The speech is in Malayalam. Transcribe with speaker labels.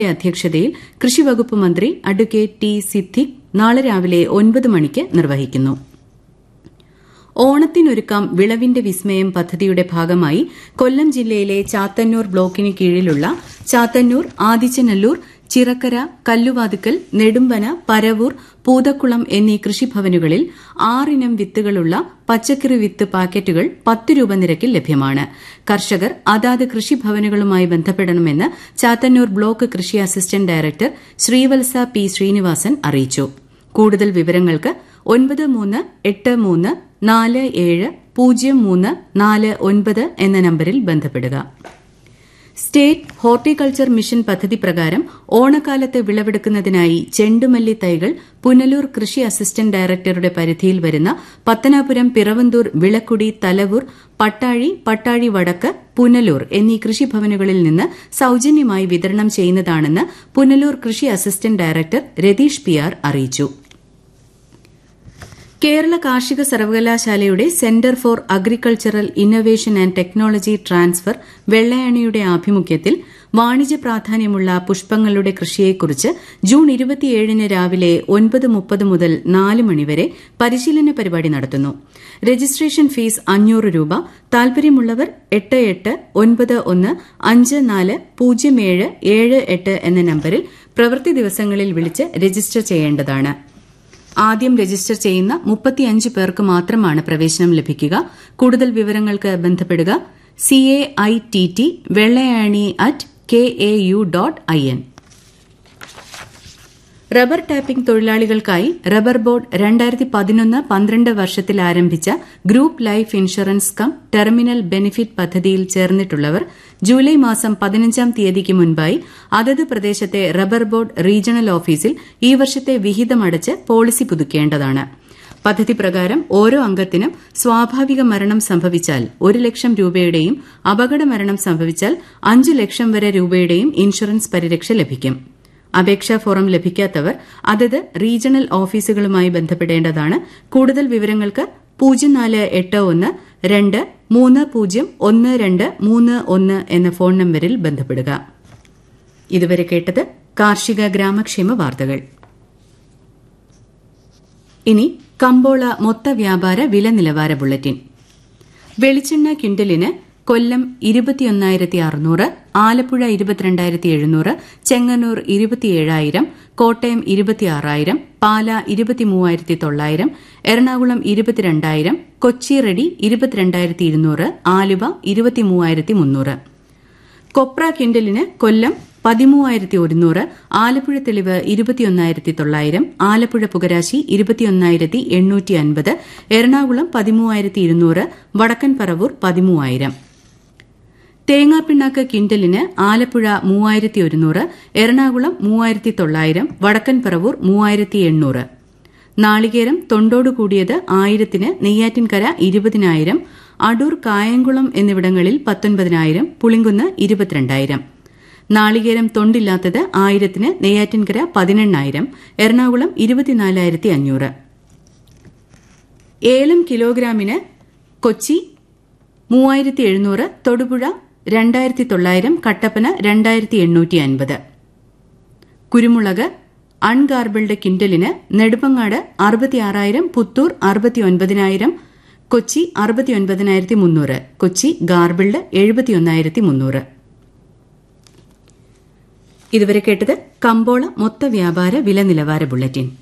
Speaker 1: അധ്യക്ഷതയിൽ കൃഷിവകുപ്പ് മന്ത്രി അഡ്വക്കേറ്റ് ടി സിദ്ദിഖ് നാളെ രാവിലെ ഒൻപത് മണിക്ക് നിർവഹിക്കുന്നു ഓണത്തിനൊരുക്കാം വിളവിന്റെ വിസ്മയം പദ്ധതിയുടെ ഭാഗമായി കൊല്ലം ജില്ലയിലെ ചാത്തന്നൂർ ബ്ലോക്കിന് കീഴിലുള്ള ചാത്തന്നൂർ ആദിച്ചനല്ലൂർ ചിറക്കര കല്ലുവാതുക്കൽ നെടുമ്പന പരവൂർ പൂതക്കുളം എന്നീ കൃഷിഭവനുകളിൽ ആറിനം വിത്തുകളുള്ള പച്ചക്കറി വിത്ത് പാക്കറ്റുകൾ പത്ത് രൂപ നിരക്കിൽ ലഭ്യമാണ് കർഷകർ അതാത് കൃഷിഭവനുകളുമായി ബന്ധപ്പെടണമെന്ന് ചാത്തന്നൂർ ബ്ലോക്ക് കൃഷി assistant director Sreevalsa P Sreenivasan അറിയിച്ചു കൂടുതൽ വിവരങ്ങൾക്ക് ഒൻപത് മൂന്ന് എട്ട് മൂന്ന് നാല് ഏഴ് പൂജ്യം മൂന്ന് നാല് ഒൻപത് എന്ന നമ്പരിൽ ബന്ധപ്പെടുക സ്റ്റേറ്റ് ഹോർട്ടിക്കൾച്ചർ മിഷൻ പദ്ധതി പ്രകാരം ഓണക്കാലത്ത് വിളവെടുക്കുന്നതിനായി ചെണ്ടുമല്ലി തൈകൾ പുനലൂർ കൃഷി അസിസ്റ്റന്റ് ഡയറക്ടറുടെ പരിധിയിൽ വരുന്ന പത്തനാപുരം പിറവന്തൂർ വിളക്കുടി തലവൂർ പട്ടാഴി പട്ടാഴി വടക്ക് പുനലൂർ എന്നീ കൃഷിഭവനുകളിൽ നിന്ന് സൌജന്യമായി വിതരണം ചെയ്യുന്നതാണെന്ന് പുനലൂർ കൃഷി assistant director Ratheesh P R അറിയിച്ചു കേരള കാർഷിക സർവകലാശാലയുടെ centre for agricultural innovation and technology transfer വെള്ളയണിയുടെ ആഭിമുഖ്യത്തിൽ വാണിജ്യ പ്രാധാന്യമുള്ള പുഷ്പങ്ങളുടെ കൃഷിയെക്കുറിച്ച് ജൂൺ ഇരുപത്തിയേഴിന് രാവിലെ ഒൻപത് മുപ്പത് മുതൽ നാല് മണിവരെ പരിശീലന പരിപാടി നടത്തുന്നു രജിസ്ട്രേഷൻ ഫീസ് അഞ്ഞൂറ് രൂപ താൽപര്യമുള്ളവർ എട്ട് എട്ട് ഒൻപത് ഒന്ന് അഞ്ച് നാല് പൂജ്യം ഏഴ് ഏഴ് എട്ട് എന്ന നമ്പരിൽ പ്രവൃത്തി ദിവസങ്ങളിൽ വിളിച്ച് രജിസ്റ്റർ ചെയ്യേണ്ടതാണ് ആദ്യം രജിസ്റ്റർ ചെയ്യുന്ന മുപ്പത്തിയഞ്ച് പേർക്ക് മാത്രമാണ് പ്രവേശനം ലഭിക്കുക കൂടുതൽ വിവരങ്ങൾക്ക് ബന്ധപ്പെടുക C A I T T Vellayani at K A U dot I N rubber tapping തൊഴിലാളികൾക്കായി റബ്ബർ ബോർഡ് രണ്ടായിരത്തി പതിനൊന്ന് പന്ത്രണ്ട് വർഷത്തിൽ ആരംഭിച്ച group life insurance cum terminal benefit പദ്ധതിയിൽ ചേർന്നിട്ടുള്ളവർ ജൂലൈ മാസം പതിനഞ്ചാം തീയതിക്ക് മുൻപായി അതത് പ്രദേശത്തെ റബ്ബർ ബോർഡ് റീജിയണൽ ഓഫീസിൽ ഈ വർഷത്തെ വിഹിതമടച്ച് പോളിസി പുതുക്കേണ്ടതാണ് പദ്ധതി പ്രകാരം ഓരോ അംഗത്തിനും സ്വാഭാവിക മരണം സംഭവിച്ചാൽ ഒരു ലക്ഷം രൂപയുടെയും അപകട മരണം സംഭവിച്ചാൽ അഞ്ച് ലക്ഷം വരെ രൂപയുടെയും ഇൻഷുറൻസ് പരിരക്ഷ ലഭിക്കും അപേക്ഷാ ഫോറം ലഭിക്കാത്തവർ അതത് റീജിയണൽ ഓഫീസുകളുമായി ബന്ധപ്പെടേണ്ടതാണ് കൂടുതൽ വിവരങ്ങൾക്ക് പൂജ്യം നാല് എട്ട് ഒന്ന് രണ്ട് മൂന്ന് പൂജ്യം ഒന്ന് രണ്ട് മൂന്ന് ഒന്ന് എന്ന ഫോൺ നമ്പരിൽ ബന്ധപ്പെടുക ഇതുവരെ കേട്ടത് കാർഷിക ഗ്രാമക്ഷേമ വാർത്തകൾ ഇനി കമ്പോള മൊത്ത വ്യാപാര വില നിലവാര ബുള്ളറ്റിൻ വെളിച്ചെണ്ണ ക്വിന്റലിന് കൊല്ലം ഇരുപത്തിയൊന്നായിരത്തി അറുന്നൂറ് ആലപ്പുഴ ഇരുപത്തിരണ്ടായിരത്തി എഴുന്നൂറ് ചെങ്ങന്നൂർ ഇരുപത്തിയേഴായിരം കോട്ടയം ഇരുപത്തിയാറായിരം പാല ഇരുപത്തിമൂവായിരത്തി തൊള്ളായിരം എറണാകുളം ഇരുപത്തിരണ്ടായിരം കൊച്ചി റെഡി ഇരുപത്തിരണ്ടായിരത്തി ഇരുന്നൂറ് ആലുവ ഇരുപത്തിമൂവായിരത്തി മുന്നൂറ് കൊപ്ര ക്വിന്റലിന് കൊല്ലം പതിമൂവായിരത്തി ഒരുന്നൂറ് ആലപ്പുഴ തെളിവ് ഇരുപത്തിയൊന്നായിരത്തി തൊള്ളായിരം ആലപ്പുഴ പുകരാശി ഇരുപത്തിയൊന്നായിരത്തി എണ്ണൂറ്റി അൻപത് എറണാകുളം പതിമൂവായിരത്തി ഇരുന്നൂറ് വടക്കൻ പറവൂർ പതിമൂവായിരം തേങ്ങാപ്പിണ്ണാക്ക് ക്വിന്റലിന് ആലപ്പുഴ മൂവായിരത്തി ഒരുന്നൂറ് എറണാകുളം മൂവായിരത്തി തൊള്ളായിരം വടക്കൻ പറവൂർ മൂവായിരത്തി എണ്ണൂറ് നാളികേരം തൊണ്ടോട് കൂടിയത് ആയിരത്തിന് നെയ്യാറ്റിൻകര ഇരുപതിനായിരം അടൂർ കായംകുളം എന്നിവിടങ്ങളിൽ പത്തൊൻപതിനായിരം പുളിങ്കുന്ന് ഇരുപത്തിരണ്ടായിരം നാളികേരം തൊണ്ടില്ലാത്തത് ആയിരത്തിന് നെയ്യാറ്റിൻകര പതിനെണ്ണായിരം എറണാകുളം ഇരുപത്തിനാലായിരത്തി അഞ്ഞൂറ് ഏലം കിലോഗ്രാമിന് കൊച്ചി മൂവായിരത്തി എഴുന്നൂറ് തൊടുപുഴ രണ്ടായിരത്തി തൊള്ളായിരം കട്ടപ്പന രണ്ടായിരത്തി എണ്ണൂറ്റി അൻപത് കുരുമുളക് അൺഗാർബിൾഡ് കിൻഡലിന് നെടുമങ്ങാട് അറുപത്തിയാറായിരം പുത്തൂർ അറുപത്തിയൊൻപതിനായിരം കൊച്ചി അറുപത്തിയൊൻപതിനായിരത്തി മുന്നൂറ് കൊച്ചി ഗാർബിൾഡ് എഴുപത്തിയൊന്നായിരത്തി മുന്നൂറ് ഇതുവരെ കേട്ടത് കമ്പോള മൊത്ത വ്യാപാര വില നിലവാര ബുള്ളറ്റിൻ